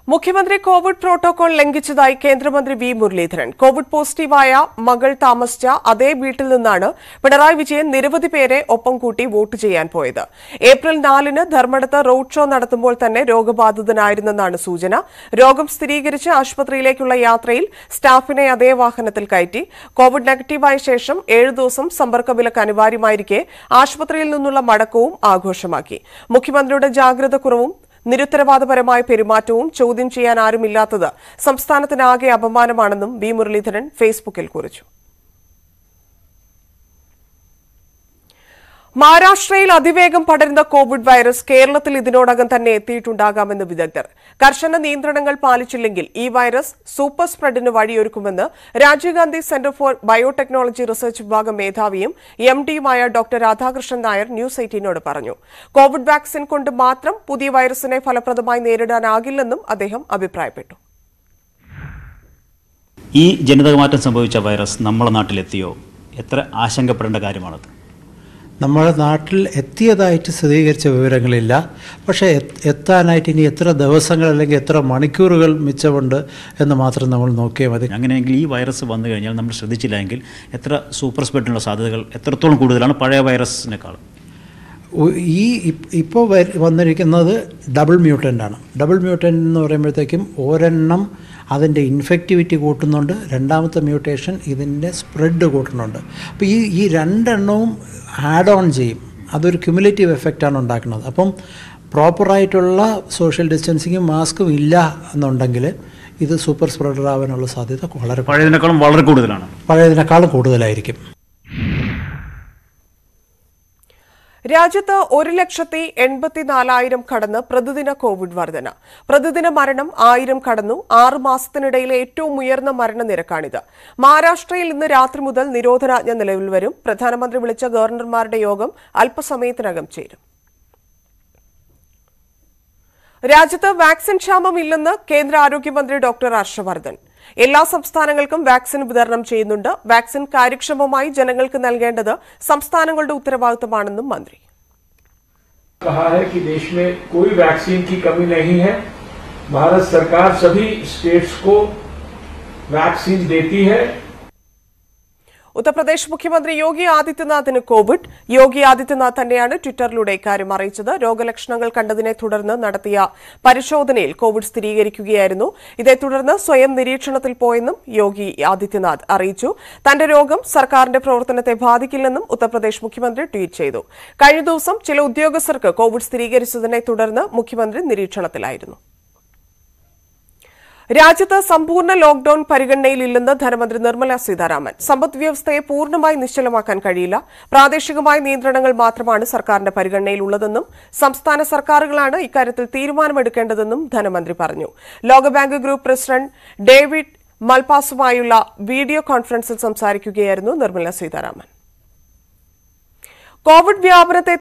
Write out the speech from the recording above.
മുഖ്യമന്ത്രി Covid protocol ലംഘിച്ചതായി കേന്ദ്രമന്ത്രി വി മുരളീധരൻ കോവിഡ് പോസിറ്റീവായ മകൾ താമസിച്ച അതേ വീട്ടിൽ നിന്നാണ് പിണറായി വിജയൻ നിരവധി പേരെ ഒപ്പം കൂട്ടി വോട്ട് ചെയ്യാൻ പോയത് ഏപ്രിൽ നാലിന് ധർമ്മടത്ത് റോഡ് ഷോ നടത്തുമ്പോൾ തന്നെ രോഗബാധിതനായിരുന്നെന്നാണ് സൂചന രോഗം സ്ഥിരീകരിച്ച് ആശുപത്രിയിലേക്കുള്ള യാത്രയിൽ സ്റ്റാഫിനെ അതേ വാഹനത്തിൽ കയറ്റി കോവിഡ് നെഗറ്റീവായ ശേഷം ഏഴു ദിവസം സമ്പർക്ക വിലക്ക് അനിവാര്യമായിരിക്കെ ആശുപത്രിയിൽ നിന്നുള്ള മടക്കവും ആഘോഷമാക്കി മുഖ്യമന്ത്രിയുടെ ജാഗ്രത കുറവും നിരുത്തരവാദപരമായ പെരുമാറ്റവും ചോദ്യം ചെയ്യാൻ ആരുമില്ലാത്തത് സംസ്ഥാനത്തിനാകെ അപമാനമാണെന്നും വി മുരളീധരൻ ഫേസ്ബുക്കിൽ കുറിച്ചു മഹാരാഷ്ട്രയിൽ അതിവേഗം പടരുന്ന കോവിഡ് വൈറസ് കേരളത്തിൽ ഇതിനോടകം തന്നെ എത്തിയിട്ടുണ്ടാകാമെന്ന് വിദഗ്ധർ കർശന നിയന്ത്രണങ്ങൾ പാലിച്ചില്ലെങ്കിൽ ഈ വൈറസ് സൂപ്പർ സ്പ്രെഡിന് വഴിയൊരുക്കുമെന്ന് Rajiv Gandhi centre for biotechnology research വിഭാഗം മേധാവിയും എം ഡിയുമായ ഡോക്ടർ രാധാകൃഷ്ണൻ നായർ ന്യൂസ് എയ്റ്റീനോട് പറഞ്ഞു കോവിഡ് വാക്സിൻ കൊണ്ട് മാത്രം പുതിയ വൈറസിനെ ഫലപ്രദമായി നേരിടാനാകില്ലെന്നും അദ്ദേഹം അഭിപ്രായപ്പെട്ടു ഈ ജനിതകമാറ്റം സംഭവിച്ച വൈറസ് നമ്മുടെ നാട്ടിലെത്തിയോ എത്ര ആശങ്കപ്പെടേണ്ട കാര്യമാണത് നമ്മുടെ നാട്ടിൽ എത്തിയതായിട്ട് സ്ഥിരീകരിച്ച വിവരങ്ങളില്ല പക്ഷേ എത്ത് എത്താനായിട്ട് ഇനി എത്ര ദിവസങ്ങൾ അല്ലെങ്കിൽ എത്ര മണിക്കൂറുകൾ മിച്ചമുണ്ട് എന്ന് മാത്രം നമ്മൾ നോക്കിയാൽ മതി അങ്ങനെയെങ്കിൽ ഈ വൈറസ് വന്നു കഴിഞ്ഞാൽ നമ്മൾ ശ്രദ്ധിച്ചില്ലെങ്കിൽ എത്ര സൂപ്പർ സ്പ്രെഡിനുള്ള സാധ്യതകൾ എത്രത്തോളം കൂടുതലാണ് പഴയ വൈറസിനേക്കാൾ ഉ- ഈ ഇപ്പോൾ വന്നിരിക്കുന്നത് ഡബിൾ മ്യൂട്ടൻ്റ് ആണ് ഡബിൾ മ്യൂട്ടൻ്റ് എന്ന് പറയുമ്പോഴത്തേക്കും ഒരെണ്ണം അതിൻ്റെ ഇൻഫെക്റ്റിവിറ്റി കൂട്ടുന്നുണ്ട് രണ്ടാമത്തെ മ്യൂട്ടേഷൻ ഇതിൻ്റെ സ്പ്രെഡ് കൂട്ടുന്നുണ്ട് അപ്പോൾ ഈ ഈ രണ്ടെണ്ണവും ആഡ് ഓൺ ചെയ്യും അതൊരു ക്യുമുലേറ്റീവ് എഫക്റ്റാണ് ഉണ്ടാക്കുന്നത് അപ്പം പ്രോപ്പറായിട്ടുള്ള സോഷ്യൽ ഡിസ്റ്റൻസിങ്ങും മാസ്കും ഇല്ല എന്നുണ്ടെങ്കിൽ ഇത് സൂപ്പർ സ്പ്രെഡർ ആവാനുള്ള സാധ്യത വളരെ പഴയതിനേക്കാളും വളരെ കൂടുതലാണ് പഴയതിനേക്കാളും കൂടുതലായിരിക്കും രാജ്യത്ത് ഒരു ലക്ഷത്തി എൺപത്തിനാലായിരം കടന്ന് പ്രതിദിന കോവിഡ് വർധന പ്രതിദിന മരണം ആയിരം കടന്നു ആറ് മാസത്തിനിടയിലെ ഏറ്റവും ഉയർന്ന മരണനിരക്കാണിത് മഹാരാഷ്ട്രയിൽ ഇന്ന് രാത്രി മുതൽ നിരോധനാജ്ഞ നിലവിൽ വരും പ്രധാനമന്ത്രി വിളിച്ച ഗവർണർമാരുടെ യോഗം അല്പസമയത്തിനകം ചേരും രാജ്യത്ത് വാക്സിൻ ക്ഷാമമില്ലെന്ന് കേന്ദ്ര ആരോഗ്യമന്ത്രി ഡോക്ടർ ഹർഷവർദ്ധൻ എല്ലാ സംസ്ഥാനങ്ങൾക്കും വാക്സിൻ വിതരണം ചെയ്യുന്നുണ്ട് വാക്സിൻ കാര്യക്ഷമമായി ജനങ്ങൾക്ക് നൽകേണ്ടത് സംസ്ഥാനങ്ങളുടെ ഉത്തരവാദിത്തമാണെന്നും മന്ത്രി कहा है कि देश में कोई वैक्सीन की कमी नहीं है भारत सरकार सभी स्टेट्स को वैक्सीन देती है ഉത്തർപ്രദേശ് മുഖ്യമന്ത്രി യോഗി ആദിത്യനാഥിന് കോവിഡ് യോഗി ആദിത്യനാഥ് തന്നെയാണ് ട്വിറ്ററിലൂടെ ഇക്കാര്യം അറിയിച്ചത് രോഗലക്ഷണങ്ങൾ കണ്ടതിനെ തുടർന്ന് നടത്തിയ പരിശോധനയിൽ കോവിഡ് സ്ഥിരീകരിക്കുകയായിരുന്നു ഇതേ തുടർന്ന് സ്വയം നിരീക്ഷണത്തിൽ പോയെന്നും യോഗി ആദിത്യനാഥ് അറിയിച്ചു തന്റെ രോഗം സർക്കാരിന്റെ പ്രവർത്തനത്തെ ബാധിക്കില്ലെന്നും ഉത്തർപ്രദേശ് മുഖ്യമന്ത്രി ട്വീറ്റ് ചെയ്തു കഴിഞ്ഞ ദിവസം ചില ഉദ്യോഗസ്ഥർക്ക് കോവിഡ് സ്ഥിരീകരിച്ചതിനെ തുടർന്ന് മുഖ്യമന്ത്രി നിരീക്ഷണത്തിലായിരുന്നു രാജ്യത്ത് സമ്പൂർണ്ണ ലോക്ഡൌൺ പരിഗണനയിലില്ലെന്ന് ധനമന്ത്രി നിർമ്മല സീതാരാമൻ സമ്പദ് വ്യവസ്ഥയെ പൂർണ്ണമായി നിശ്ചലമാക്കാൻ കഴിയില്ല പ്രാദേശികമായ നിയന്ത്രണങ്ങൾ മാത്രമാണ് സർക്കാരിന്റെ പരിഗണനയിലുള്ളതെന്നും സംസ്ഥാന സർക്കാരുകളാണ് ഇക്കാര്യത്തിൽ തീരുമാനമെടുക്കേണ്ടതെന്നും ധനമന്ത്രി പറഞ്ഞു ലോകബാങ്ക് ഗ്രൂപ്പ് പ്രസിഡന്റ് ഡേവിഡ് മൽപാസുമായുള്ള വീഡിയോ കോൺഫറൻസിൽ സംസാരിക്കുകയായിരുന്നു നിർമ്മല സീതാരാമൻ കോവിഡ് വ്യാപനത്തെ